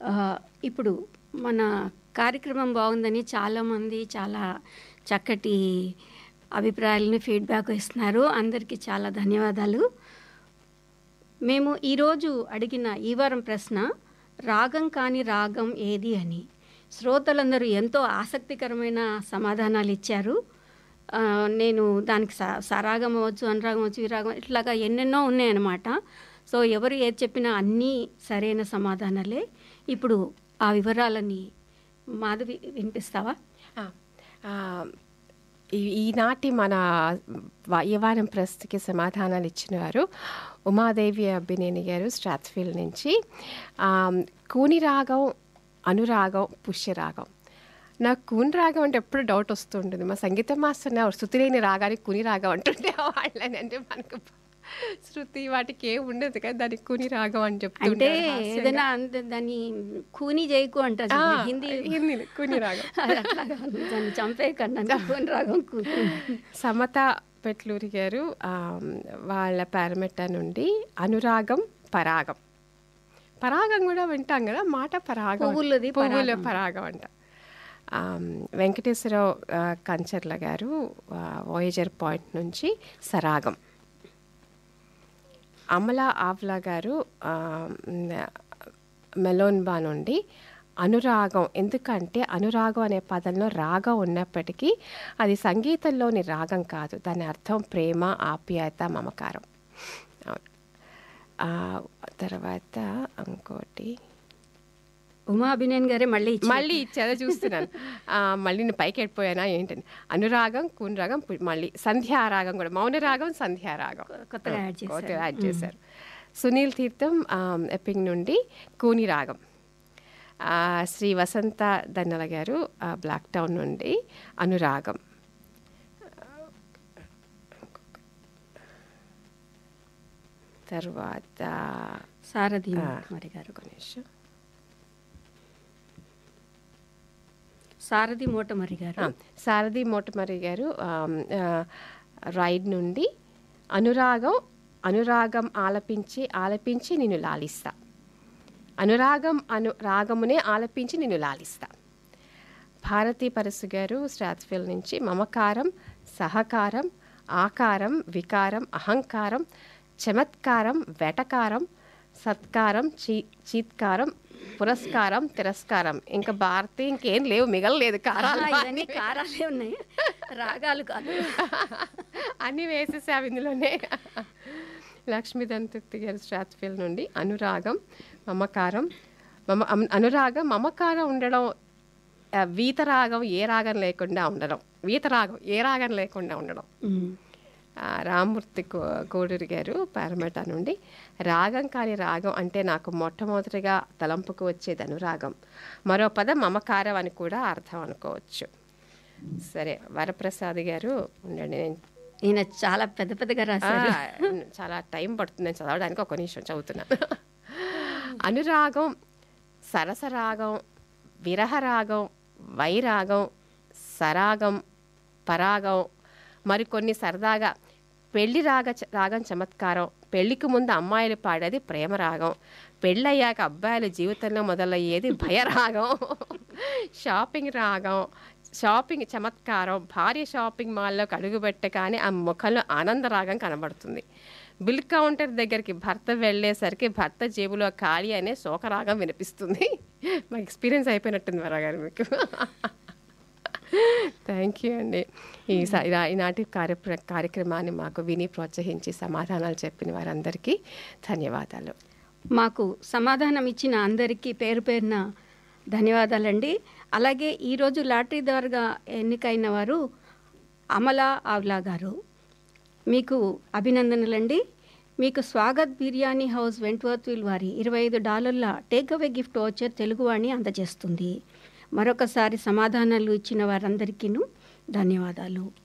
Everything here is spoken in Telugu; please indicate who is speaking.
Speaker 1: ఆ, ఇప్పుడు మన కార్యక్రమం బాగుందని చాలామంది చాలా చక్కటి అభిప్రాయాలను ఫీడ్బ్యాక్ ఇస్తున్నారు అందరికీ చాలా ధన్యవాదాలు మేము ఈరోజు అడిగిన ఈ వారం ప్రశ్న రాగం కాని రాగం ఏది అని శ్రోతలందరూ ఎంతో ఆసక్తికరమైన సమాధానాలు ఇచ్చారు ఆ, నేను దానికి స సరాగం అవ్వచ్చు అనురాగం అవ్వచ్చు విరాగం ఇట్లాగా ఎన్నెన్నో ఉన్నాయన్నమాట సో ఎవరు ఏది చెప్పినా అన్నీ సరైన సమాధానాలే ఇప్పుడు ఆ వివరాలని మాధవి వినిపిస్తావా
Speaker 2: ఆ, ఆ, ఈ- ఈనాటి మన వా- ఈ వారం ప్రశ్నకి సమాధానాలు ఇచ్చిన వారు ఉమాదేవి అబ్బినేని గారు స్ట్రాత్ఫీల్డ్ నుంచి ఆ, కూని రాగం అనురాగం పుష్యరాగం నాకు కూని రాగం అంటే ఎప్పుడు డౌట్ వస్తుంటుంది మా సంగీత మాస్టర్ నా శృతి లేని రాగానికి కుని రాగం అంటుండే వాళ్ళని అంటే మనకు శృతి వాటికి ఏం ఉండదు కదా దానికి కుని రాగం అని
Speaker 1: అంటే
Speaker 2: చెప్తుంటే
Speaker 1: ఏదైనా అంత దాన్ని కూని చేయకు అంటారు హిందీ
Speaker 2: హిందీ కుని రాగం
Speaker 1: అది అట్లాగా దాన్ని చంపేయకండి కూని రాగం కూని
Speaker 2: సమత పెట్లూరి గారు ఆ, వాళ్ళ పారమెట్ట నుండి అనురాగం పరాగం పరాగం కూడా వింటాం కదా మాట పరాగం
Speaker 1: పువ్వులది
Speaker 2: పువ్వుల పరాగం అంట ఆ, వెంకటేశ్వరరావు ఆ, కంచర్ల గారు వాయేజర్ పాయింట్ నుంచి సరాగం అమల ఆవ్లా గారు ఆ, మెలోన్బా నుండి అనురాగం ఎందుకంటే అనురాగం అనే పదంలో రాగం ఉన్నప్పటికీ అది సంగీతంలోని రాగం కాదు దాని అర్థం ప్రేమ ఆప్యాయత మమకారం అవును. ఆ, తర్వాత ఇంకోటి
Speaker 1: ఉమా అభినయన్ గారే మళ్ళీ ఇచ్చారు.
Speaker 2: మళ్ళీ ఇచ్చేదో చూస్తున్నాను ఆ, మళ్ళీ నేను పైకి వెళ్ళిపోయానా ఏంటని అనురాగం కూనరాగం పు- మళ్ళీ సంధ్యారాగం కూడా మౌనరాగం సంధ్యారాగం
Speaker 1: కొత్తగా యాడ్ చేశారు.
Speaker 2: కొత్తగా యాడ్ చేశారు సునీల్ తీర్థం ఆ, ఎప్పింగ్ నుండి కూని రాగం ఆ, శ్రీ వసంత దన్నల గారు ఆ, బ్లాక్ టౌన్ నుండి అనురాగం తర్వాత
Speaker 1: సారథి
Speaker 2: ఆ.
Speaker 1: మరి గారు
Speaker 2: ఒక నిమిషం
Speaker 1: సారథి మోటమరి గారు
Speaker 2: ఆ, సారథి మోటమరి గారు ఆమ్, ఆ, రైడ్ నుండి అనురాగం అనురాగం ఆలపించి ఆలపించి నిన్ను లాలిస్తా అనురాగం అను రాగమునే ఆలపించి నిన్ను లాలిస్తా భారతీ పరసు గారు స్ట్రాత్ఫిల్ నుంచి మమకారం సహకారం ఆకారం వికారం అహంకారం చమత్కారం వెటకారం సత్కారం చీ చీత్కారం పురస్కారం తిరస్కారం ఇంకా భారతి ఇంకేం లేవు మిగలలేదు
Speaker 1: ఆ,
Speaker 2: కారాలు
Speaker 1: ఇవన్నీ కారాలే ఉన్నాయి రాగాలు కాదు
Speaker 2: అన్నీ వేసేసావు ఇందులోనే లక్ష్మీ దంతృప్తి గారి స్ట్రాత్ఫిల్ నుండి అనురాగం మమకారం మమ అమ్- అనురాగం మమకారం ఉండడం ఆ, వీతరాగం ఏ రాగం లేకుండా ఉండడం వీతరాగం ఏ రాగం లేకుండా ఉండడం
Speaker 1: ఉమ్.
Speaker 2: ఆ, రామ్మూర్తి కో కోడూరి గారు పారమేట నుండి రాగం కాని రాగం అంటే నాకు మొట్టమొదటిగా తలంపుకు వచ్చేది అనురాగం మరో పదం మమకారం అని కూడా అర్థం అనుకోవచ్చు సరే వరప్రసాద్ గారు ఉండండి నేను
Speaker 1: ఈయన చాలా పెద్ద పెద్దగా
Speaker 2: ఆ,
Speaker 1: రాశారు
Speaker 2: చాలా టైం పడుతుంది నేను చదవడానికి ఒక నిమిషం చదువుతున్నాను అనురాగం సరసరాగం విరహరాగం వైరాగం సరాగం పరాగం మరికొన్ని సరదాగా పెళ్లి రాగ రాగం చమత్కారం పెళ్లికి ముందు అమ్మాయిలు పాడేది ప్రేమ రాగం పెళ్ళయ్యాక అబ్బాయిల జీవితంలో మొదలయ్యేది భయరాగం షాపింగ్ రాగం షాపింగ్ చమత్కారం భార్య షాపింగ్ మాల్లోకి అడుగుపెట్టగానే ఆ ముఖంలో ఆనందరాగం కనబడుతుంది బిల్ కౌంటర్ దగ్గరికి భర్త వెళ్ళేసరికి భర్త జేబులో ఖాళీ అనే శోకరాగం వినిపిస్తుంది మా ఎక్స్పీరియన్స్ అయిపోయినట్టుంది వరగారు మీకు థ్యాంక్ యూ అండి ఈ స- ఇలా- ఈనాటి కార్య కార్యక్రమాన్ని మాకు విని ప్రోత్సహించి సమాధానాలు చెప్పిన వారందరికీ ధన్యవాదాలు
Speaker 1: మాకు సమాధానం ఇచ్చిన అందరికీ పేరు పేరున ధన్యవాదాలండి అలాగే ఈరోజు లాటరీ ద్వారా ఎన్నికైన వారు అమలా ఆవ్లా గారు మీకు అభినందనలండి మీకు స్వాగత్ బిర్యానీ హౌస్ వెంట్వర్త్విల్ వారి ఇరవై ఐదు డాలర్ల take away gift voucher Teluguvani అందజేస్తుంది మరొకసారి సమాధానాలు ఇచ్చిన వారందరికీను ధన్యవాదాలు